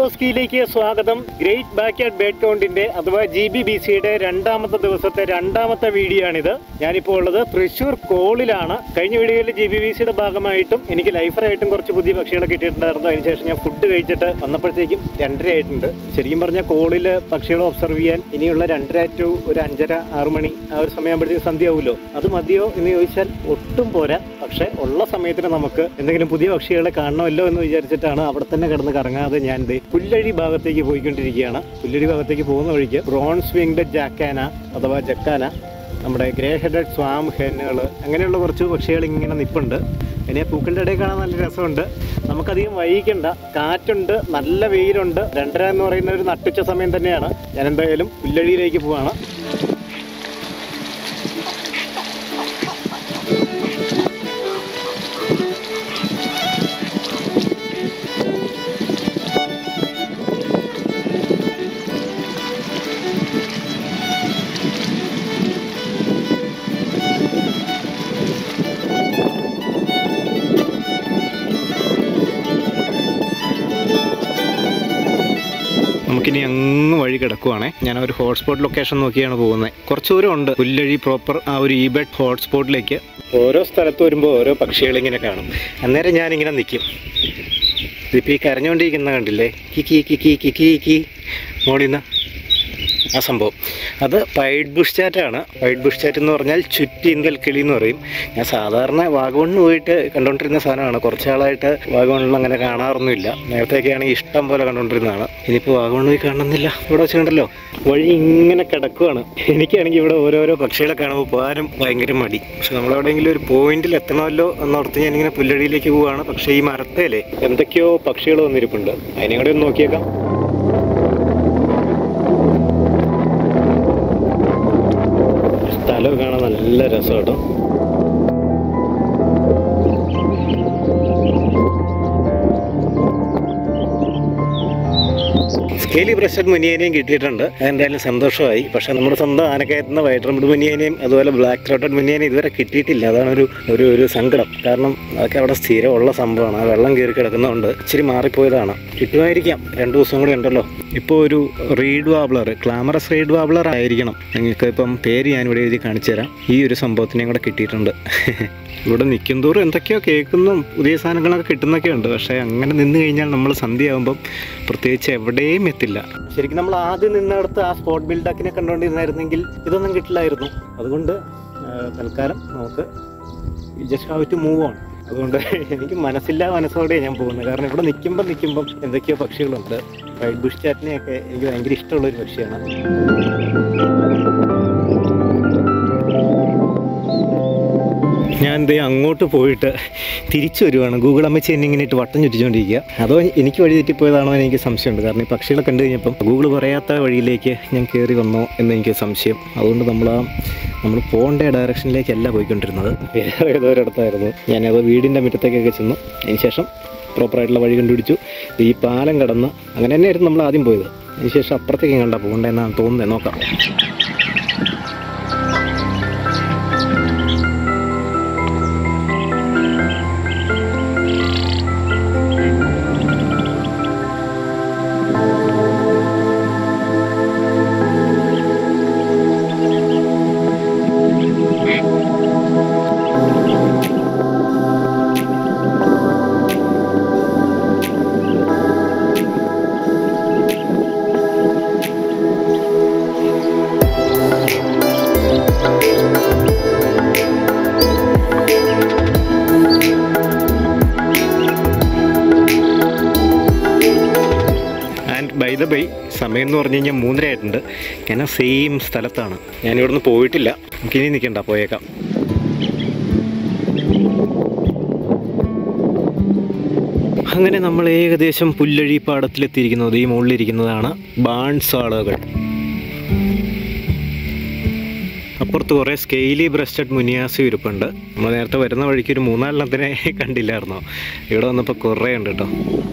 ബുക്കോസ്കിയിലേക്ക് സ്വാഗതം great backyard bird കൗണ്ടിന്റെ അഥവാ G B B സിയുടെ രണ്ടാമത്തെ ദിവസത്തെ രണ്ടാമത്തെ വീഡിയോ ആണിത് ഞാനിപ്പോൾ ഉള്ളത് തൃശ്ശൂർ കോളിലാണ് കഴിഞ്ഞ വീഡിയോയിൽ ജി ബി ബി സിയുടെ ഭാഗമായിട്ടും എനിക്ക് ലൈഫറായിട്ടും കുറച്ച് പുതിയ പക്ഷികളെ കിട്ടിയിട്ടുണ്ടായിരുന്നു അതിനുശേഷം ഞാൻ ഫുഡ് കഴിച്ചിട്ട് വന്നപ്പോഴത്തേക്കും രണ്ടര ആയിട്ടുണ്ട് ശരിക്കും പറഞ്ഞാൽ കോളിൽ പക്ഷികളെ ഒബ്സർവ് ചെയ്യാൻ ഇനിയുള്ള രണ്ടര ടു ഒരു അഞ്ചര ആറ് മണി ആ ഒരു സമയമാകുമ്പോഴത്തേക്കും സന്ധ്യയാവുമല്ലോ അത് മതിയോ എന്ന് ചോദിച്ചാൽ ഒട്ടും പോരാ പക്ഷെ ഉള്ള സമയത്തിന് നമുക്ക് എന്തെങ്കിലും പുതിയ പക്ഷികളെ കാണണമല്ലോ എന്ന് വിചാരിച്ചിട്ടാണ് അവിടെ തന്നെ കിടന്ന് കറങ്ങാതെ ഞാൻ ദേ പുല്ലഴി ഭാഗത്തേക്ക് പോയിക്കൊണ്ടിരിക്കുകയാണ് പുല്ലഴി ഭാഗത്തേക്ക് പോകുന്ന വഴിക്ക് ബ്രോൺസ് വിങ്ഡ് ജാക്കാന അഥവാ ജക്കാന നമ്മുടെ ഗ്രേ ഹെഡഡ് സ്വാം ഹെന്നുകൾ അങ്ങനെയുള്ള കുറച്ച് പക്ഷികൾ ഇങ്ങനെ നിൽപ്പുണ്ട് പിന്നെ പൂക്കളുടെ ഇടയിൽ കാണാൻ നല്ല രസമുണ്ട് നമുക്കധികം വൈകിക്കണ്ട കാറ്റുണ്ട് നല്ല വെയിലുണ്ട് രണ്ടര എന്ന് പറയുന്ന ഒരു നട്ടുച്ച സമയം തന്നെയാണ് ഞാൻ എന്തായാലും പുല്ലഴിയിലേക്ക് പോവാണ് നമുക്കിനി അങ്ങ് വഴി കിടക്കുവാണേ ഞാൻ ഒരു ഹോട്ട്സ്പോട്ട് ലൊക്കേഷൻ നോക്കിയാണ് പോകുന്നത് കുറച്ച് ദൂരം ഉണ്ട് പുല്ലഴി പ്രോപ്പർ ആ ഒരു ഈ ബെഡ് ഹോട്ട്സ്പോട്ടിലേക്ക് ഓരോ സ്ഥലത്ത് വരുമ്പോൾ ഓരോ പക്ഷികളിങ്ങനെ കാണും അന്നേരം ഞാനിങ്ങനെ നിൽക്കും ഇതിപ്പോൾ ഈ കരഞ്ഞുകൊണ്ടിരിക്കുന്ന കണ്ടില്ലേ കി കി കി കി കി കി കി മോളിൽ നിന്ന് ആ സംഭവം അത് വൈറ്റ് ബുഷ് ചാറ്റാണ് വൈറ്റ് ബുഷ് ചാറ്റ് എന്ന് പറഞ്ഞാൽ ചുറ്റിങ്കൽ കിളി എന്ന് പറയും ഞാൻ സാധാരണ വാഗമണ്ണ് പോയിട്ട് കണ്ടുകൊണ്ടിരുന്ന സാധനമാണ് കുറച്ച് നാളായിട്ട് വാഗമണ്ണിൽ അങ്ങനെ കാണാറൊന്നുമില്ല നേരത്തെയൊക്കെ ആണെങ്കിൽ ഇഷ്ടം പോലെ കണ്ടുകൊണ്ടിരുന്നതാണ് ഇനിയിപ്പോൾ വാഗമണ്ണ് പോയി കാണുന്നില്ല ഇവിടെ വെച്ചിട്ടുണ്ടല്ലോ വഴി ഇങ്ങനെ കിടക്കുവാണ് എനിക്കാണെങ്കിൽ ഇവിടെ ഓരോരോ പക്ഷികളെ കാണുമ്പോൾ പോകാനും ഭയങ്കര മടി പക്ഷെ നമ്മളെവിടെയെങ്കിലും ഒരു പോയിന്റിൽ എത്തണമല്ലോ എന്നോർത്ത് ഞാനിങ്ങനെ പുല്ലടിയിലേക്ക് പോവുകയാണ് പക്ഷേ ഈ മരത്തേലേ എന്തൊക്കെയോ പക്ഷികൾ വന്നിരിപ്പുണ്ട് അതിനെ കൂടെ ഒന്ന് നോക്കിയേക്കാം സ്ഥലം കാണാൻ നല്ല രസം കേട്ടോ സ്കേലി ബ്രസ്റ്റഡ് മുനിയനെയും കിട്ടിയിട്ടുണ്ട് അതെന്തായാലും സന്തോഷമായി പക്ഷെ നമ്മുടെ സ്വന്തം ആനക്കയറ്റുന്ന വൈറ്റ് റംബിഡ് മുനിയനെയും അതുപോലെ ബ്ലാക്ക് ത്രോട്ടഡ് മുനിയനെയും ഇതുവരെ കിട്ടിയിട്ടില്ല അതാണ് ഒരു ഒരു ഒരു സങ്കടം കാരണം അതൊക്കെ അവിടെ സ്ഥിരമുള്ള സംഭവമാണ് ആ വെള്ളം കയറി കിടക്കുന്നതുകൊണ്ട് ഇച്ചിരി മാറിപ്പോയതാണ് കിട്ടുമായിരിക്കാം രണ്ട് ദിവസം കൂടെ ഉണ്ടല്ലോ ഇപ്പോൾ ഒരു reed warbler clamorous reed warbler ആയിരിക്കണം നിങ്ങൾക്ക് ഇപ്പം പേര് ഞാനിവിടെ എഴുതി കാണിച്ചു തരാം ഈ ഒരു സംഭവത്തിനെയും കൂടെ കിട്ടിയിട്ടുണ്ട് ഇവിടെ നിൽക്കും തോറും എന്തൊക്കെയോ കേൾക്കുന്നു പുതിയ സാധനങ്ങളൊക്കെ കിട്ടുന്നൊക്കെ ഉണ്ട് പക്ഷേ അങ്ങനെ നിന്ന് കഴിഞ്ഞാൽ നമ്മൾ സന്ധ്യയാകുമ്പം പ്രത്യേകിച്ച് എവിടെയും എത്തില്ല ശരിക്കും നമ്മൾ ആദ്യം നിന്നിടത്ത് ആ സ്പോട്ട് ബിൽഡക്കിനെ കണ്ടുകൊണ്ടിരുന്നായിരുന്നെങ്കിൽ ഇതൊന്നും കിട്ടില്ലായിരുന്നു അതുകൊണ്ട് ആ, തൽക്കാലം നമുക്ക് just have to move on അതുകൊണ്ട് എനിക്ക് മനസ്സില്ലാ മനസ്സോടെ ഞാൻ പോകുന്നത് കാരണം ഇവിടെ നിൽക്കുമ്പോൾ നിൽക്കുമ്പം എന്തൊക്കെയോ പക്ഷികളുണ്ട് വൈറ്റ് ബുഷ് ചാറ്റിനെയൊക്കെ എനിക്ക് ഭയങ്കര ഇഷ്ടമുള്ളൊരു പക്ഷിയാണ് ഞാൻ ദേ അങ്ങോട്ട് പോയിട്ട് തിരിച്ചു വരുവാണ് ഗൂഗിൾ അമ്മച്ചി എന്നെ ഇങ്ങനെ ഇട്ട് വട്ടം ചുറ്റിച്ചുകൊണ്ടിരിക്കുക അതോ എനിക്ക് വഴി തെറ്റിപ്പോയതാണോ എന്ന് എനിക്ക് സംശയമുണ്ട് കാരണം ഈ പക്ഷികളെ കണ്ടു കഴിഞ്ഞപ്പം ഗൂഗിൾ പറയാത്ത വഴിയിലേക്ക് ഞാൻ കയറി വന്നോ എന്ന് എനിക്ക് സംശയം അതുകൊണ്ട് നമ്മൾ ആ നമ്മൾ പോകേണ്ട ഡയറക്ഷനിലേക്കല്ല പോയിക്കൊണ്ടിരുന്നത് വേറെ ഏതോ ഒരിടത്തായിരുന്നു ഞാനത് വീടിൻ്റെ മുറ്റത്തേക്കൊക്കെ ചെന്നു അതിന് ശേഷം പ്രോപ്പറായിട്ടുള്ള വഴി കണ്ടുപിടിച്ചു ഈ പാലം കടന്ന് അങ്ങനെ തന്നെയായിരുന്നു നമ്മൾ ആദ്യം പോയത് അതിന് ശേഷം അപ്പുറത്തേക്ക് കണ്ടാ പോകേണ്ടതെന്നാണ് തോന്നുന്നത് നോക്കാം ആൻഡ് ബൈ ദ ബൈ സമയം എന്ന് പറഞ്ഞു കഴിഞ്ഞാൽ മൂന്നര ആയിട്ടുണ്ട് ഞാൻ ആ സെയിം സ്ഥലത്താണ് ഞാൻ ഇവിടുന്ന് പോയിട്ടില്ല നമുക്കിനി നിൽക്കണ്ട പോയേക്കാം അങ്ങനെ നമ്മൾ ഏകദേശം പുല്ലഴി പാടത്തിലെത്തിയിരിക്കുന്നത് ഈ മുകളിലിരിക്കുന്നതാണ് ബാൺസ് ആളുകൾ അപ്പുറത്ത് കുറേ സ്കെയിലി ബ്രസ്റ്റഡ് മുനിയാസി ഇരിപ്പുണ്ട് നമ്മൾ നേരത്തെ വരുന്ന വഴിക്ക് ഒരു മൂന്നാലെണ്ണത്തിനെ കണ്ടില്ലായിരുന്നോ ഇവിടെ വന്നപ്പോൾ കുറേ ഉണ്ട് കേട്ടോ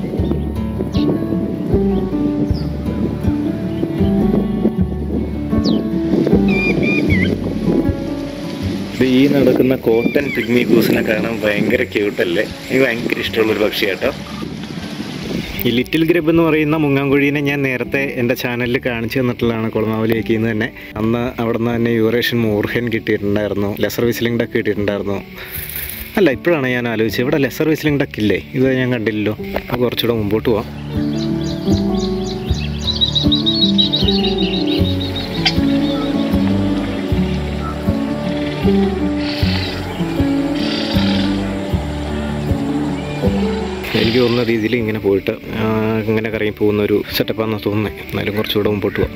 ഇത് ഈ നടക്കുന്ന കോട്ടൺ പിഗ്മി ഗൂസിനെ കാണാൻ ഭയങ്കര ക്യൂട്ടല്ലേ എനിക്ക് ഭയങ്കര ഇഷ്ടമുള്ളൊരു പക്ഷി കേട്ടോ ഈ ലിറ്റിൽ ഗ്രബ് എന്ന് പറയുന്ന മുങ്ങാങ്കുഴീനെ ഞാൻ നേരത്തെ എൻ്റെ ചാനലിൽ കാണിച്ചു തന്നിട്ടുള്ളതാണ് കുളമാവ് ലേക്കിൽ നിന്ന് തന്നെ അന്ന് അവിടെ നിന്ന് തന്നെ യൂറേഷ്യൻ മൂർഹൻ കിട്ടിയിട്ടുണ്ടായിരുന്നു ലെസർ വിസിലിംഗ് ഡക്ക് കിട്ടിയിട്ടുണ്ടായിരുന്നു അല്ല ഇപ്പോഴാണ് ഞാൻ ആലോചിച്ചത് ഇവിടെ ലെസർ വിസിലിംഗ് ഡക്ക് ഇല്ലേ ഇത് ഞാൻ കണ്ടില്ലല്ലോ അപ്പോൾ കുറച്ചുകൂടെ മുമ്പോട്ട് പോവാം എനിക്ക് തോന്നുന്ന രീതിയിൽ ഇങ്ങനെ പോയിട്ട് ആ, ഇങ്ങനെ കറങ്ങി പോകുന്ന ഒരു സെറ്റപ്പാണെന്ന് തോന്നുന്നത് എന്നാലും കുറച്ചുകൂടെ മുമ്പോട്ട് പോവാം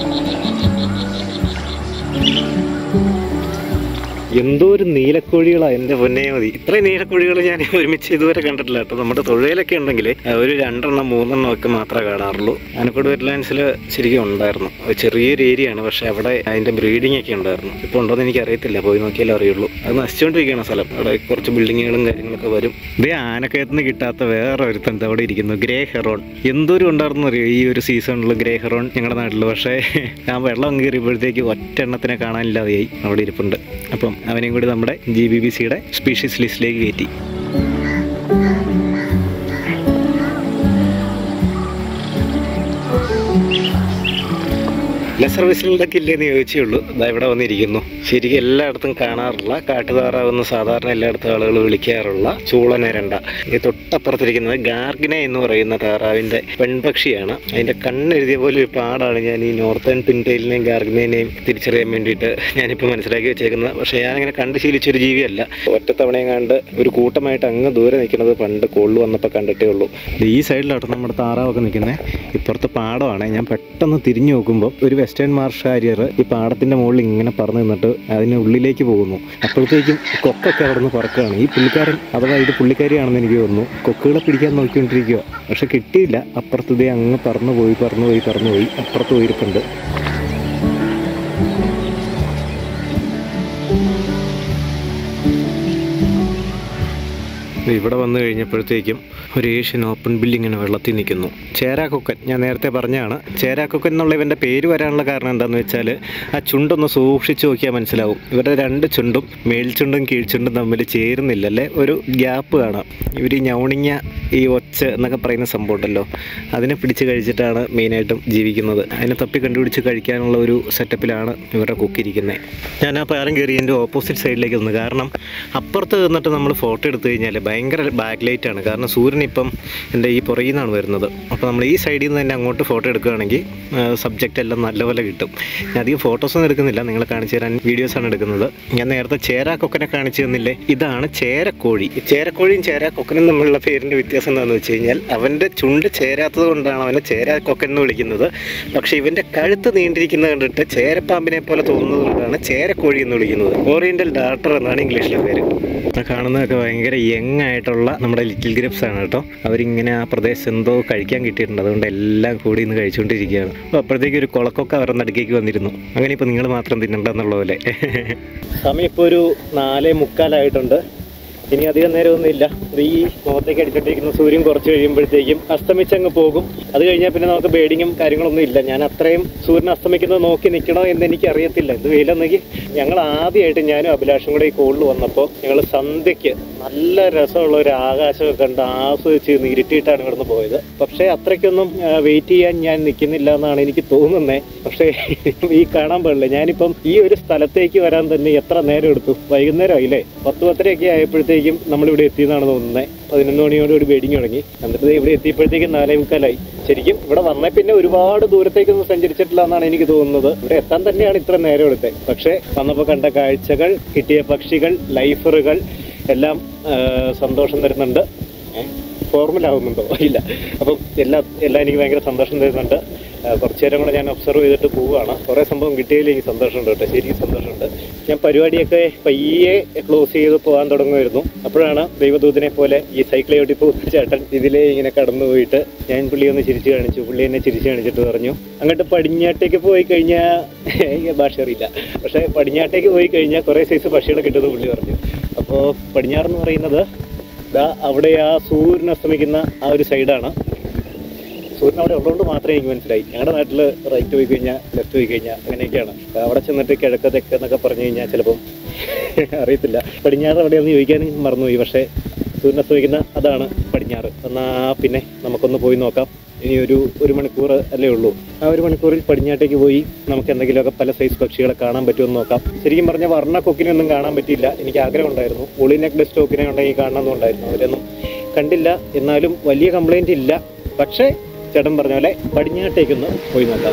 എന്തോ ഒരു നീലക്കോഴികളാണ് എൻ്റെ പൊന്നേ മതി ഇത്രയും നീലക്കോഴികൾ ഞാൻ ഒരുമിച്ച് ഇതുവരെ കണ്ടിട്ടില്ല കേട്ടോ നമ്മുടെ തൊഴിലൊക്കെ ഉണ്ടെങ്കിൽ ഒരു രണ്ടെണ്ണം മൂന്നെണ്ണം ഒക്കെ മാത്രമേ കാണാറുള്ളൂ ആനക്കോട് വെറ്റ്ലാൻഡ്സിൽ ശരിക്കും ഉണ്ടായിരുന്നു ഒരു ചെറിയൊരു ഏരിയ ആണ് പക്ഷേ അവിടെ അതിൻ്റെ ബ്രീഡിംഗ് ഒക്കെ ഉണ്ടായിരുന്നു ഇപ്പോൾ ഉണ്ടോയെന്ന് എനിക്ക് അറിയത്തില്ല പോയി നോക്കിയാലേ അറിയുള്ളൂ അത് നശിച്ചുകൊണ്ടിരിക്കുകയാണ് സ്ഥലം അവിടെ കുറച്ച് ബിൽഡിങ്ങുകളും കാര്യങ്ങളൊക്കെ വരും ഇതേ ആനക്കയത്തുനിന്ന് കിട്ടാത്ത വേറെ ഒരുത്തണ്ട് അവിടെ ഇരിക്കുന്നു ഗ്രേ ഹെറോൺ എന്തോരം ഉണ്ടായിരുന്നു അറിയോ ഈ ഒരു സീസണിൽ ഗ്രേ ഹെറോൺ ഞങ്ങളുടെ നാട്ടിൽ പക്ഷേ ആ വെള്ളം കയറിയപ്പോഴത്തേക്ക് ഒറ്റ എണ്ണത്തിനെ കാണാനില്ലാതെയായി അവിടെ ഇരിപ്പുണ്ട് അപ്പം അവനെയും കൂടി നമ്മുടെ ജി ബി ബി സിയുടെ സ്പീഷീസ് ലിസ്റ്റിലേക്ക് കയറ്റി ലെസർ വിസിലിൻ്റെയൊക്കെ ഇല്ലേന്ന് ചോദിച്ചേ ഉള്ളൂ ഇതാ ഇവിടെ വന്നിരിക്കുന്നു ശരിക്കും എല്ലായിടത്തും കാണാറുള്ള കാട്ടുതാറാവെന്ന് സാധാരണ എല്ലായിടത്തും ആളുകൾ വിളിക്കാറുള്ള ചൂളനരണ്ട ഈ തൊട്ടപ്പുറത്തിരിക്കുന്നത് ഗാർഗിന എന്ന് പറയുന്ന താറാവിൻ്റെ പെൺപക്ഷിയാണ് അതിൻ്റെ കണ്ണെഴുതിയ പോലെ ഒരു പാടാണ് ഞാൻ ഈ നോർത്തേൺ പിൻറ്റെയിലിനെയും ഗാർഗിനേനെയും തിരിച്ചറിയാൻ വേണ്ടിയിട്ട് ഞാനിപ്പോൾ മനസ്സിലാക്കി വെച്ചേക്കുന്നത് പക്ഷേ ഞാനിങ്ങനെ കണ്ട് ശീലിച്ചൊരു ജീവിയല്ല ഒറ്റത്തവണയും കണ്ട് ഒരു കൂട്ടമായിട്ട് അങ്ങ് ദൂരെ നിൽക്കുന്നത് പണ്ട് കോളിൽ വന്നപ്പോൾ കണ്ടിട്ടേ ഉള്ളൂ ഈ സൈഡിലാണ് നമ്മുടെ താറാവൊക്കെ നിൽക്കുന്നത് ഇപ്പുറത്ത് പാടമാണ് ഞാൻ പെട്ടെന്ന് തിരിഞ്ഞു നോക്കുമ്പോൾ ഒരു വെസ്റ്റേൺ മാർഷ് ഹാരിയർ ഈ പാടത്തിന്റെ മുകളിൽ ഇങ്ങനെ പറന്ന് നിന്നിട്ട് അതിന് ഉള്ളിലേക്ക് പോകുന്നു അപ്പോഴത്തേക്കും കൊക്കൊക്കെ അവിടെ നിന്ന് പറക്കുകയാണ് ഈ പുള്ളിക്കാരൻ അഥവാ ഇത് പുള്ളിക്കാരിയാണെന്ന് എനിക്ക് തോന്നുന്നു കൊക്കുകളെ പിടിക്കാൻ നോക്കിക്കൊണ്ടിരിക്കുക പക്ഷെ കിട്ടിയില്ല അപ്പുറത്ത് ഇതേ അങ്ങ് പറന്നു പോയി പറന്നു പോയി പറന്നു പോയി അപ്പുറത്ത് പോയിരിപ്പുണ്ട് ഇവിടെ വന്നു കഴിഞ്ഞപ്പോഴത്തേക്കും ഒരു ഏഷ്യൻ ഓപ്പൺ ബില്ല് ഇങ്ങനെ വെള്ളത്തിൽ നിൽക്കുന്നു ചേരാക്കൊക്കൻ ഞാൻ നേരത്തെ പറഞ്ഞാണ് ചേരാക്കൊക്കൻ എന്നുള്ള ഇവൻ്റെ പേര് വരാനുള്ള കാരണം എന്താണെന്ന് വെച്ചാൽ ആ ചുണ്ടൊന്ന് സൂക്ഷിച്ച് നോക്കിയാൽ മനസ്സിലാവും ഇവരുടെ രണ്ട് ചുണ്ടും മേൽചുണ്ടും കീഴ്ചുണ്ടും തമ്മിൽ ചേരുന്നില്ലല്ലേ ഒരു ഗ്യാപ്പ് കാണാം ഇവർ ഈ ഞൗണിങ്ങ ഈ ഒച്ച എന്നൊക്കെ പറയുന്ന സംഭവം ഉണ്ടല്ലോ അതിനെ പിടിച്ച് കഴിച്ചിട്ടാണ് മെയിനായിട്ടും ജീവിക്കുന്നത് അതിനെ തപ്പി കണ്ടുപിടിച്ച് കഴിക്കാനുള്ള ഒരു സെറ്റപ്പിലാണ് ഇവരുടെ കുക്കിരിക്കുന്നത് ഞാൻ ആ പാരം കയറി എൻ്റെ ഓപ്പോസിറ്റ് സൈഡിലേക്ക് നിന്ന് കാരണം അപ്പുറത്ത് നിന്നിട്ട് നമ്മൾ ഫോട്ടോ എടുത്തു കഴിഞ്ഞാൽ ഭയങ്കര ബാക്ക് ലൈറ്റ് ആണ് കാരണം സൂര്യൻ ഇപ്പം എൻ്റെ ഈ പുറകിൽ നിന്നാണ് വരുന്നത് അപ്പോൾ നമ്മൾ ഈ സൈഡിൽ നിന്ന് തന്നെ അങ്ങോട്ട് ഫോട്ടോ എടുക്കുകയാണെങ്കിൽ സബ്ജക്റ്റ് എല്ലാം നല്ലപോലെ കിട്ടും ഞാൻ അധികം ഫോട്ടോസൊന്നും എടുക്കുന്നില്ല നിങ്ങളെ കാണിച്ചു തരാൻ വീഡിയോസാണ് എടുക്കുന്നത് ഞാൻ നേരത്തെ ചേരാക്കൊക്കനെ കാണിച്ചു തന്നില്ലേ ഇതാണ് ചേരക്കോഴി ഈ ചേരക്കോഴിയും ചേരാക്കൊക്കനും തമ്മിലുള്ള പേരിൻ്റെ വ്യത്യാസം എന്താണെന്ന് വെച്ച് കഴിഞ്ഞാൽ അവൻ്റെ ചുണ്ട് ചേരാത്തത് കൊണ്ടാണ് അവനെ ചേരാക്കൊക്കൻ എന്ന് വിളിക്കുന്നത് പക്ഷേ ഇവൻ്റെ കഴുത്ത് നീണ്ടിരിക്കുന്നത് കണ്ടിട്ട് ചേരപ്പാമ്പിനെ പോലെ തോന്നുന്നത് കൊണ്ടാണ് ചേരക്കോഴി എന്ന് വിളിക്കുന്നത് ഓറിയൻ്റൽ ഡാർട്ടർ എന്നാണ് ഇംഗ്ലീഷിലെ പേര് ആ കാണുന്നതൊക്കെ ഭയങ്കര യങ് ആയിട്ടുള്ള നമ്മുടെ ലിറ്റിൽ ഗ്രേപ്സ് ആണ് കേട്ടോ അവരിങ്ങനെ ആ പ്രദേശത്ത് എന്തോ കഴിക്കാൻ കിട്ടിയിട്ടുണ്ട് അതുകൊണ്ട് എല്ലാം കൂടി ഇന്ന് കഴിച്ചുകൊണ്ടിരിക്കുകയാണ് അപ്പോൾ അപ്പോഴത്തേക്ക് ഒരു കുളക്കൊക്കെ അവരുടെ നടുക്കേക്ക് വന്നിരുന്നു അങ്ങനെ ഇപ്പോൾ നിങ്ങൾ മാത്രം തിന്നണ്ടെന്നുള്ള പോലെ സമയം ഇപ്പോൾ ഒരു നാലേ മുക്കാലായിട്ടുണ്ട് ഇനി അധികം നേരമൊന്നുമില്ല ഇത് ഈ മുഖത്തേക്ക് അടിച്ചോണ്ടിരിക്കുന്ന സൂര്യൻ കുറച്ച് കഴിയുമ്പോഴത്തേക്കും അസ്തമിച്ചങ്ങ് പോകും അത് കഴിഞ്ഞാൽ പിന്നെ നമുക്ക് ബേഡിങ്ങും കാര്യങ്ങളൊന്നും ഇല്ല ഞാൻ അത്രയും സൂര്യൻ അസ്തമിക്കുന്നത് നോക്കി നിൽക്കണോ എന്ന് എനിക്ക് അറിയത്തില്ല ഇത് വെയിലെന്നെങ്കിൽ ഞങ്ങൾ ആദ്യമായിട്ട് ഞാനും അഭിലാഷും കൂടെ ഈ കോളിൽ വന്നപ്പോൾ ഞങ്ങൾ സന്ധ്യയ്ക്ക് നല്ല രസമുള്ള ഒരു ആകാശമൊക്കെ കണ്ട് ആസ്വദിച്ച് ഇരുട്ടിയിട്ടാണ് ഇവിടുന്ന് പോയത് പക്ഷേ അത്രയ്ക്കൊന്നും വെയിറ്റ് ചെയ്യാൻ ഞാൻ നിൽക്കുന്നില്ല എന്നാണ് എനിക്ക് തോന്നുന്നത് പക്ഷേ ഈ കാണാൻ പാടില്ല ഞാനിപ്പം ഈ ഒരു സ്ഥലത്തേക്ക് വരാൻ തന്നെ എത്ര നേരം എടുത്തു വൈകുന്നേരം ആയില്ലേ പത്ത് പത്തരയൊക്കെ ആയപ്പോഴത്തേക്കും നമ്മളിവിടെ എത്തിയെന്നാണ് തോന്നുന്നത് പതിനൊന്ന് മണിയോടുകൂടി വെയിറ്റിംഗ് തുടങ്ങി എന്നിട്ട് ദേ ഇവിടെ എത്തിയപ്പോഴത്തേക്കും നാലേ മുക്കാലായി ശരിക്കും ഇവിടെ വന്ന പിന്നെ ഒരുപാട് ദൂരത്തേക്കൊന്നും സഞ്ചരിച്ചിട്ടില്ല എന്നാണ് എനിക്ക് തോന്നുന്നത് ഇവിടെ എത്താൻ തന്നെയാണ് ഇത്ര നേരം എടുത്തത് പക്ഷേ വന്നപ്പോൾ കണ്ട കാഴ്ചകൾ കിട്ടിയ പക്ഷികൾ ലൈഫറുകൾ എല്ലാം ആ, സന്തോഷം തരുന്നുണ്ട് ഫോർമൽ ആവുന്നുണ്ടോ ഇല്ല അപ്പം എല്ലാം എല്ലാം എനിക്ക് ഭയങ്കര സന്തോഷം തരുന്നുണ്ട് ആ, കുറച്ച് നേരം കൂടെ ഞാൻ ഒബ്സർവ് ചെയ്തിട്ട് പോവുകയാണ് കുറേ സംഭവം കിട്ടിയതിൽ എനിക്ക് സന്തോഷമുണ്ട് കേട്ടോ ശരിക്കും സന്തോഷമുണ്ട് ഞാൻ പരിപാടിയൊക്കെ പയ്യെ ക്ലോസ് ചെയ്ത് പോകാൻ തുടങ്ങുമായിരുന്നു അപ്പോഴാണ് ദൈവദൂതനെ പോലെ ഈ സൈക്കിൾ ചവിട്ടി പോകുന്ന ചേട്ടൻ ഇതിലേ ഇങ്ങനെ കടന്നു പോയിട്ട് ഞാൻ പുള്ളി ഒന്ന് ചിരിച്ചു കാണിച്ചു പുള്ളി എന്നെ ചിരിച്ചു കാണിച്ചിട്ട് പറഞ്ഞു അങ്ങോട്ട് പടിഞ്ഞാട്ടേക്ക് പോയി കഴിഞ്ഞാൽ ഭാഷ അറിയില്ല പക്ഷേ പടിഞ്ഞാട്ടേക്ക് പോയി കഴിഞ്ഞാൽ കുറേ സൈസ് പക്ഷികളെ കിട്ടുമെന്ന് പുള്ളി പറഞ്ഞു അപ്പോൾ പടിഞ്ഞാറെന്ന് പറയുന്നത് ദാ അവിടെ ആ സൂര്യൻ അസ്തമിക്കുന്ന ആ ഒരു സൈഡാണ് സൂര്യൻ അവിടെ ഉള്ളതുകൊണ്ട് മാത്രമേ എനിക്ക് മനസ്സിലായി ഞങ്ങളുടെ നാട്ടിൽ റൈറ്റ് പോയി കഴിഞ്ഞാൽ ലെഫ്റ്റ് പോയി കഴിഞ്ഞാൽ അങ്ങനെയൊക്കെയാണ് അവിടെ ചെന്നിട്ട് കിഴക്ക് തെക്ക് എന്നൊക്കെ പറഞ്ഞു കഴിഞ്ഞാൽ ചിലപ്പം അറിയത്തില്ല പടിഞ്ഞാറ് എവിടെയാണെന്ന് ചോദിക്കാനും മറന്നുപോയി പക്ഷേ സൂര്യൻ അസ്തമിക്കുന്ന അതാണ് പടിഞ്ഞാറ് എന്നാ പിന്നെ നമുക്കൊന്ന് പോയി നോക്കാം ഇനി ഒരു ഒരു മണിക്കൂർ അല്ലേ ഉള്ളൂ ആ ഒരു മണിക്കൂറിൽ പടിഞ്ഞാട്ടേക്ക് പോയി നമുക്ക് എന്തെങ്കിലുമൊക്കെ പല സൈസ് പക്ഷികളെ കാണാൻ പറ്റുമെന്ന് നോക്കാം ശരിക്കും പറഞ്ഞ വർണ്ണ കൊക്കിനെ ഒന്നും കാണാൻ പറ്റിയില്ല എനിക്ക് ആഗ്രഹം ഉണ്ടായിരുന്നു ഒളിനെക്ട് സ്റ്റോക്കിനെ ഉണ്ടെങ്കിൽ കാണണമെന്നുണ്ടായിരുന്നു അവരൊന്നും കണ്ടില്ല എന്നാലും വലിയ കംപ്ലൈൻറ്റ് ഇല്ല പക്ഷേ ചേട്ടൻ പറഞ്ഞ പോലെ പടിഞ്ഞാട്ടേക്കൊന്ന് പോയി നോക്കാം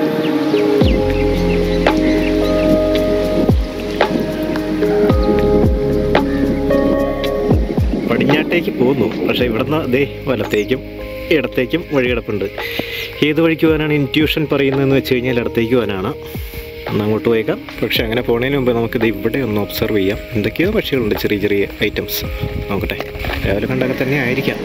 പടിഞ്ഞാട്ടേക്ക് പോകുന്നു പക്ഷേ ഇവിടുന്ന് ദേ വലത്തേക്കും ഇടത്തേക്കും വഴി കിടപ്പുണ്ട് ഏത് വഴിക്ക് പോകാനാണ് ഇൻറ്റ്യൂഷൻ പറയുന്നതെന്ന് വെച്ച് കഴിഞ്ഞാൽ ഇടത്തേക്ക് പോകാനാണ് ഒന്ന് അങ്ങോട്ട് പോയേക്കാം പക്ഷെ അങ്ങനെ പോണതിന് മുമ്പ് നമുക്ക് ഇത് ഇവിടെ ഒന്ന് ഒബ്സർവ് ചെയ്യാം എന്തൊക്കെയോ പക്ഷികളുണ്ട് ചെറിയ ചെറിയ ഐറ്റംസ് നോക്കട്ടെ രാവിലെ കണ്ടൊക്കെ തന്നെ ആയിരിക്കാം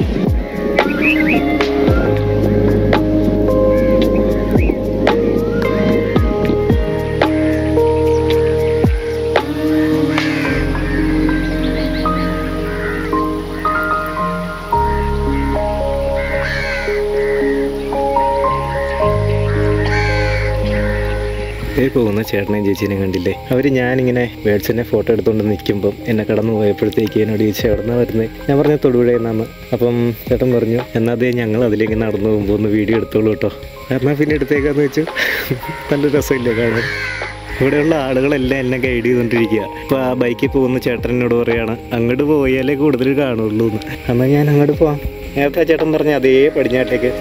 ഈ പോകുന്ന ചേട്ടനെയും ചേച്ചീനെയും കണ്ടില്ലേ അവർ ഞാനിങ്ങനെ ബേഡ്സിനെ ഫോട്ടോ എടുത്തുകൊണ്ട് നിൽക്കുമ്പം എന്നെ കടന്നു പോയപ്പോഴത്തേക്ക് എന്നോട് ചോദിച്ചു എവിടെ നിന്നാണ് വരുന്നത് ഞാൻ പറഞ്ഞ തൊടുപുഴയിൽ നിന്നാണ് അപ്പം ചേട്ടൻ പറഞ്ഞു എന്നാൽ അതേ ഞങ്ങൾ അതിലേക്ക് നടന്നു പോകുമ്പോൾ ഒന്ന് വീഡിയോ എടുത്തോളൂ കേട്ടോ എന്നാൽ പിന്നെ എടുത്തേക്കാന്ന് വെച്ചു നല്ല രസമില്ലേ കാണാൻ ഇവിടെയുള്ള ആളുകളെല്ലാം എന്നെ ഗൈഡ് ചെയ്തുകൊണ്ടിരിക്കുക ഇപ്പോൾ ആ ബൈക്കിൽ പോകുന്ന ചേട്ടൻ എന്നോട് പറയാണ് അങ്ങോട്ട് പോയാലേ കൂടുതൽ കാണുള്ളൂ എന്ന് എന്നാൽ ഞാൻ അങ്ങോട്ട് പോവാം നേരത്തെ ആ ചേട്ടൻ പറഞ്ഞ അതേ പടിഞ്ഞാട്ടേക്ക്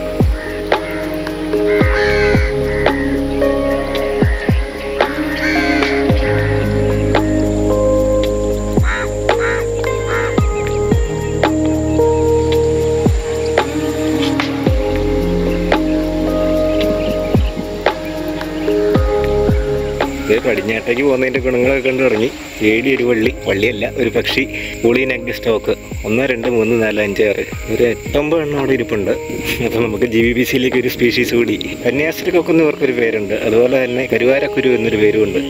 ഇത് പടിഞ്ഞാട്ടേക്ക് പോകുന്നതിൻ്റെ ഗുണങ്ങളൊക്കെ കണ്ടു തുടങ്ങി ഏടി ഒരു വള്ളി വള്ളിയല്ല ഒരു പക്ഷി പുളി നെഗ് സ്റ്റോക്ക് ഒന്ന് രണ്ട് മൂന്ന് നാല് അഞ്ച് ആറ് ഒരു എട്ടൊമ്പത് എണ്ണം അവിടെ ഇരിപ്പുണ്ട് അപ്പോൾ നമുക്ക് ജി ബി ബി സിയിലേക്ക് ഒരു സ്പീഷീസ് കൂടി കന്യാസ്ത്രീ കൊക്കുന്ന ഇവർക്കൊരു പേരുണ്ട് അതുപോലെ തന്നെ കരുവാരക്കുരു എന്നൊരു പേരുമുണ്ട്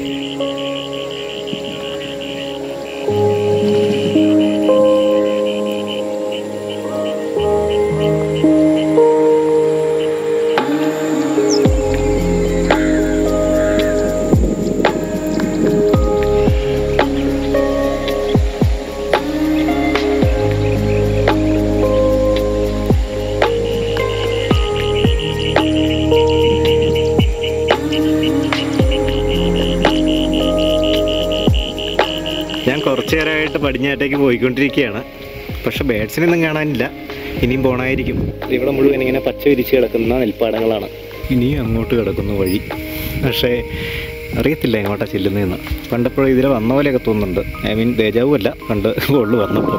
ഞാൻ കുറച്ചു നേരമായിട്ട് പടിഞ്ഞാട്ടേക്ക് പോയിക്കൊണ്ടിരിക്കുകയാണ് പക്ഷെ ബേഡ്സിനൊന്നും കാണാനില്ല ഇനിയും പോണായിരിക്കും ഇവിടെ മുഴുവൻ ഇങ്ങനെ പച്ച വിരിച്ച് കിടക്കുന്ന നെൽപ്പാടങ്ങളാണ് ഇനിയും അങ്ങോട്ട് കിടക്കുന്ന വഴി പക്ഷേ അറിയത്തില്ല എങ്ങോട്ടാ ചെല്ലുന്നതെന്ന് പണ്ടപ്പോഴും ഇതിൽ വന്ന പോലെയൊക്കെ തോന്നുന്നുണ്ട് ഐ മീൻ ദേജാവും അല്ല പണ്ട് ഉള്ളു വന്നപ്പോൾ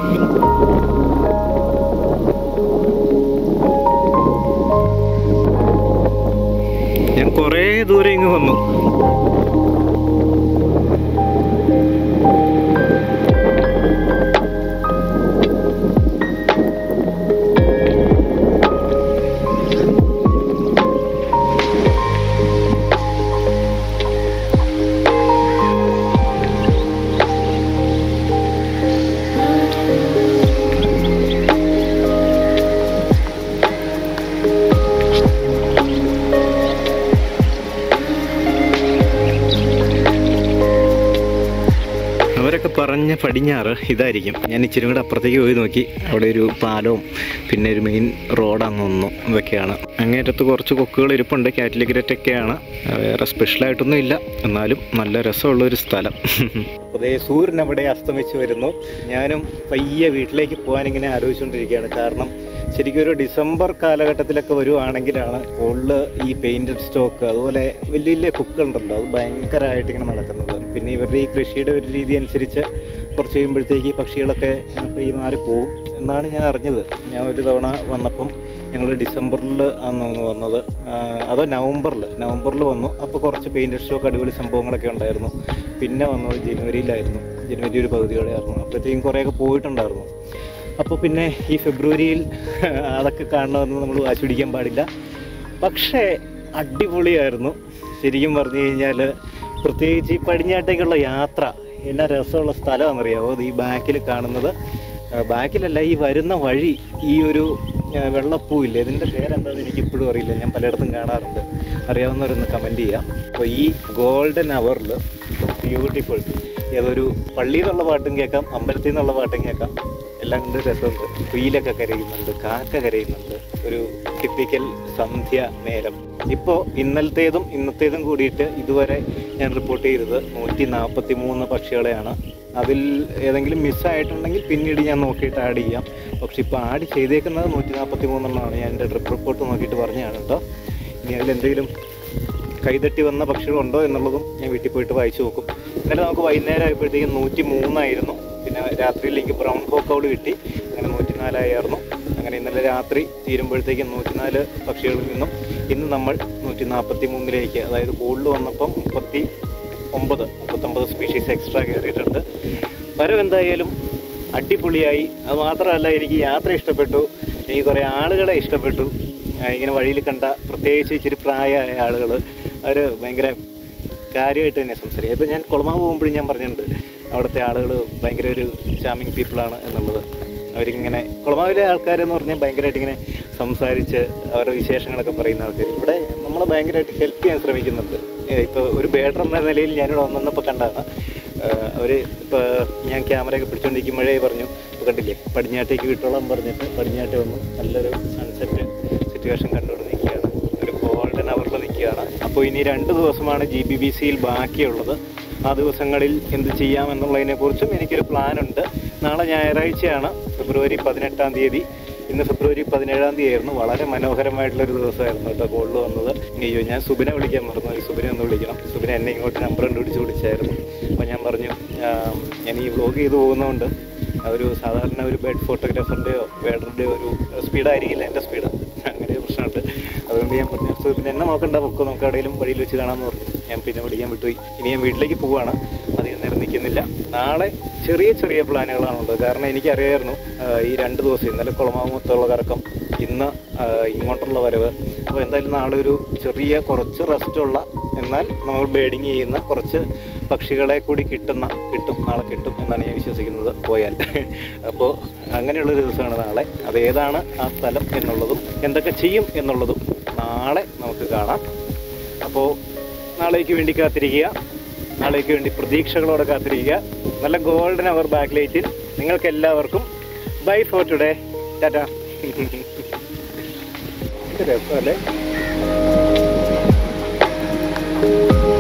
ഞാൻ കുറേ ദൂരെ ഇങ്ങ് വന്നു അവരൊക്കെ പറഞ്ഞ പടിഞ്ഞാറ് ഇതായിരിക്കും ഞാൻ ഇച്ചിരി കൂടെ അപ്പുറത്തേക്ക് പോയി നോക്കി അവിടെ ഒരു പാലവും പിന്നെ ഒരു മെയിൻ റോഡാന്ന് തോന്നുന്നു ഇതൊക്കെയാണ് അങ്ങേറ്റത്ത് കുറച്ച് കൊക്കുകൾ ഇരിപ്പുണ്ട് കാറ്റലിഗ്രറ്റ് ഒക്കെയാണ് വേറെ സ്പെഷ്യലായിട്ടൊന്നും ഇല്ല എന്നാലും നല്ല രസമുള്ള ഒരു സ്ഥലം അതേ സൂര്യൻ അവിടെ അസ്തമിച്ച് വരുന്നു ഞാനും പയ്യെ വീട്ടിലേക്ക് പോകാൻ ഇങ്ങനെ ആലോചിച്ചുകൊണ്ടിരിക്കുകയാണ് കാരണം ശരിക്കും ഒരു ഡിസംബർ കാലഘട്ടത്തിലൊക്കെ വരുവാണെങ്കിലാണ് കൂടുതൽ ഈ പെയിന്റഡ് സ്റ്റോക്ക് അതുപോലെ വലിയ വലിയ കുക്കുണ്ടല്ലോ അത് ഭയങ്കരമായിട്ട് ഇങ്ങനെ നടക്കുന്നത് പിന്നെ ഇവരുടെ ഈ കൃഷിയുടെ ഒരു രീതി അനുസരിച്ച് കുറച്ച് കഴിയുമ്പോഴത്തേക്ക് ഈ പക്ഷികളൊക്കെ ഈ മാറി പോകും എന്നാണ് ഞാൻ അറിഞ്ഞത് ഞാൻ ഒരു തവണ വന്നപ്പം ഞങ്ങൾ ഡിസംബറിൽ ആണ് വന്നത് ആ, അതോ നവംബറിൽ നവംബറിൽ വന്നു അപ്പോൾ കുറച്ച് പെയിൻറ്റഡ് സ്റ്റോക്ക് അടിപൊളി സംഭവങ്ങളൊക്കെ ഉണ്ടായിരുന്നു പിന്നെ വന്നത് ജനുവരിയിലായിരുന്നു ജനുവരി ഒരു പകുതിയോടെ ആയിരുന്നു അപ്പോഴത്തേക്കും കുറേയൊക്കെ പോയിട്ടുണ്ടായിരുന്നു അപ്പോൾ പിന്നെ ഈ ഫെബ്രുവരിയിൽ അതൊക്കെ കാണണമെന്ന് നമ്മൾ വാശി പിടിക്കാൻ പാടില്ല പക്ഷേ അടിപൊളിയായിരുന്നു ശരിക്കും പറഞ്ഞു കഴിഞ്ഞാൽ പ്രത്യേകിച്ച് ഈ പടിഞ്ഞാട്ടേക്കുള്ള യാത്ര എന്നാ രസമുള്ള സ്ഥലമാണെന്നറിയാമോ അത് ഈ ബാക്കിൽ കാണുന്നത് ആ, ബാക്കിലല്ല ഈ വരുന്ന വഴി ഈ ഒരു ആ, വെള്ളപ്പൂവില്ലേ ഇതിൻ്റെ പേരെന്താണെന്ന് എനിക്ക് ഇപ്പോഴും അറിയില്ല ഞാൻ പലയിടത്തും കാണാറുണ്ട് അറിയാവുന്നവരൊന്ന് കമൻറ്റ് ചെയ്യാം അപ്പോൾ ഈ ഗോൾഡൻ അവറിൽ ബ്യൂട്ടിഫുൾ ഏതൊരു പള്ളിയിൽ നിന്നുള്ള പാട്ടും കേൾക്കാം അമ്പലത്തിൽ നിന്നുള്ള പാട്ടും കേൾക്കാം എല്ലാം കൊണ്ട് രസമുണ്ട് കുയിലൊക്കെ കരയുന്നുണ്ട് കാക്ക കരയുന്നുണ്ട് ഒരു ടിപ്പിക്കൽ സന്ധ്യ നേരം ഇപ്പോൾ ഇന്നലത്തേതും ഇന്നത്തേതും കൂടിയിട്ട് ഇതുവരെ ഞാൻ റിപ്പോർട്ട് ചെയ്തത് നൂറ്റി നാൽപ്പത്തി മൂന്ന് പക്ഷികളെയാണ് അതിൽ ഏതെങ്കിലും മിസ്സായിട്ടുണ്ടെങ്കിൽ പിന്നീട് ഞാൻ നോക്കിയിട്ട് ആഡ് ചെയ്യാം പക്ഷെ ഇപ്പോൾ ആഡ് ചെയ്തേക്കുന്നത് നൂറ്റി നാൽപ്പത്തി മൂന്നെണ്ണമാണ് ഞാൻ എൻ്റെ ട്രിപ്പ് റിപ്പോർട്ട് നോക്കിയിട്ട് പറഞ്ഞതാണ് കേട്ടോ ഇനി അതിലെന്തെങ്കിലും കൈതട്ടി വന്ന പക്ഷികളുണ്ടോ എന്നുള്ളതും ഞാൻ വീട്ടിൽ പോയിട്ട് വായിച്ചു നോക്കും ഇന്നലെ നമുക്ക് വൈകുന്നേരം ആയപ്പോഴത്തേക്കും നൂറ്റി മൂന്നായിരുന്നു പിന്നെ രാത്രിയിലേക്ക് ബ്രൗൺ കോക്കൗഡ് കിട്ടി അങ്ങനെ നൂറ്റി നാലായിരുന്നു അങ്ങനെ ഇന്നലെ രാത്രി തീരുമ്പോഴത്തേക്കും നൂറ്റിനാല് പക്ഷികളിൽ നിന്നും ഇന്ന് നമ്മൾ നൂറ്റി നാൽപ്പത്തി മൂന്നിലേക്ക് അതായത് കൂടുതൽ വന്നപ്പം മുപ്പത്തി ഒമ്പത് മുപ്പത്തൊമ്പത് സ്പീഷീസ് എക്സ്ട്രാ കയറിയിട്ടുണ്ട് വരവ് എന്തായാലും അടിപൊളിയായി അത് മാത്രമല്ല എനിക്ക് യാത്ര ഇഷ്ടപ്പെട്ടു എനിക്ക് കുറേ ആളുകളെ ഇഷ്ടപ്പെട്ടു ആ, ഇങ്ങനെ വഴിയിൽ കണ്ട പ്രത്യേകിച്ച് ഇച്ചിരി പ്രായമായ ആളുകൾ അവർ ഭയങ്കര കാര്യമായിട്ട് തന്നെ സംസാരിക്കും ഇപ്പോൾ ഞാൻ കുളമാവ് പോകുമ്പോഴും ഞാൻ പറഞ്ഞിട്ടുണ്ട് അവിടുത്തെ ആളുകൾ ഭയങ്കര ഒരു ചാമിങ് പീപ്പിളാണ് എന്നുള്ളത് അവരിങ്ങനെ കുളമാവിലെ ആൾക്കാരെന്ന് പറഞ്ഞാൽ ഭയങ്കരമായിട്ട് ഇങ്ങനെ സംസാരിച്ച് അവരുടെ വിശേഷങ്ങളൊക്കെ പറയുന്ന ആൾക്കാർ ഇവിടെ നമ്മളെ ഭയങ്കരമായിട്ട് ഹെൽപ്പ് ചെയ്യാൻ ശ്രമിക്കുന്നുണ്ട് ഇപ്പോൾ ഒരു ബേഡർ എന്ന നിലയിൽ ഞാനിവിടെ വന്നപ്പോൾ കണ്ടതാണ് അവർ ഇപ്പോൾ ഞാൻ ക്യാമറയൊക്കെ പിടിച്ചുകൊണ്ടിരിക്കുമ്പോഴേ പറഞ്ഞു ഇപ്പോൾ കണ്ടില്ലേ പടിഞ്ഞാട്ടേക്ക് വിട്ടോളാൻ പറഞ്ഞിട്ട് പടിഞ്ഞാട്ട് വന്നു നല്ലൊരു സൺസെറ്റ് സിറ്റുവേഷൻ കണ്ടുകൊണ്ട് നിൽക്കുകയാണ് ഒരു ഗോൾഡൻ അവറിൽ നിൽക്കുകയാണ് അപ്പോൾ ഇനി രണ്ട് ദിവസമാണ് ജി ബി ബി സിയിൽ ബാക്കിയുള്ളത് ആ ദിവസങ്ങളിൽ എന്ത് ചെയ്യാമെന്നുള്ളതിനെക്കുറിച്ചും എനിക്കൊരു പ്ലാനുണ്ട് നാളെ ഞായറാഴ്ചയാണ് ഫെബ്രുവരി പതിനെട്ടാം തീയതി ഇന്ന് ഫെബ്രുവരി പതിനേഴാം തീയതി ആയിരുന്നു വളരെ മനോഹരമായിട്ടുള്ളൊരു ദിവസമായിരുന്നു കേട്ടോ കോളിൽ വന്നത് അയ്യോ ഞാൻ സുബിനെ വിളിക്കാൻ മറന്നു ഈ സുബിനെ ഒന്ന് വിളിക്കണം സുബിന എന്നെ ഇങ്ങോട്ട് നമ്പർ കണ്ടുപിടിച്ച് വിളിച്ചായിരുന്നു അപ്പോൾ ഞാൻ പറഞ്ഞു ആം, ഞാൻ ഈ വ്ലോഗ് ചെയ്ത് പോകുന്നതുകൊണ്ട് ഒരു സാധാരണ ഒരു ബെഡ് ഫോട്ടോഗ്രാഫറിൻ്റെയോ ബേഡറിൻ്റെയോ ഒരു സ്പീഡായിരിക്കില്ല എൻ്റെ സ്പീഡ് അങ്ങനെ ഒരു പ്രശ്നമുണ്ട് അതുകൊണ്ട് ഞാൻ പറഞ്ഞു "സോ, പിന്നെ എന്നെ നോക്കണ്ട പൊക്കോ നമുക്ക് എവിടെയെങ്കിലും വഴിയിൽ വെച്ച് കാണാമെന്ന് പറഞ്ഞു ഞാൻ പിന്നെ വിളിക്കാൻ വിട്ടുപോയി ഇനി ഞാൻ വീട്ടിലേക്ക് പോവാണ് അധികം നേരം നിൽക്കുന്നില്ല നാളെ ചെറിയ ചെറിയ പ്ലാനുകളാണുള്ളത് കാരണം എനിക്കറിയായിരുന്നു ആ, ഈ രണ്ട് ദിവസം ഇന്നലെ കുളമാമത്തുള്ള കറക്കം ഇന്ന് ആ, ഇങ്ങോട്ടുള്ള വരവ് അപ്പോൾ എന്തായാലും നാളെ ഒരു ചെറിയ കുറച്ച് റെസ്റ്റുള്ള എന്നാൽ നമ്മൾ ബേഡിങ് ചെയ്യുന്ന കുറച്ച് പക്ഷികളെ കൂടി കിട്ടുന്ന കിട്ടും നാളെ കിട്ടും എന്നാണ് ഞാൻ വിശ്വസിക്കുന്നത് പോയാൽ അപ്പോൾ അങ്ങനെയുള്ള ഒരു ദിവസമാണ് നാളെ അത് ഏതാണ് ആ സ്ഥലം എന്നുള്ളതും എന്തൊക്കെ ചെയ്യും എന്നുള്ളതും നാളെ നമുക്ക് കാണാം അപ്പോൾ നാളേക്ക് വേണ്ടി കാത്തിരിക്കുക നാളേക്ക് വേണ്ടി പ്രതീക്ഷകളോടെ കാത്തിരിക്കുക നല്ല ഗോൾഡൻ അവർ ബാക്ക് ലൈറ്റിൽ നിങ്ങൾക്ക് എല്ലാവർക്കും ബൈ ഫോർ ടുഡേ ടാറ്റാ രസമല്ലേ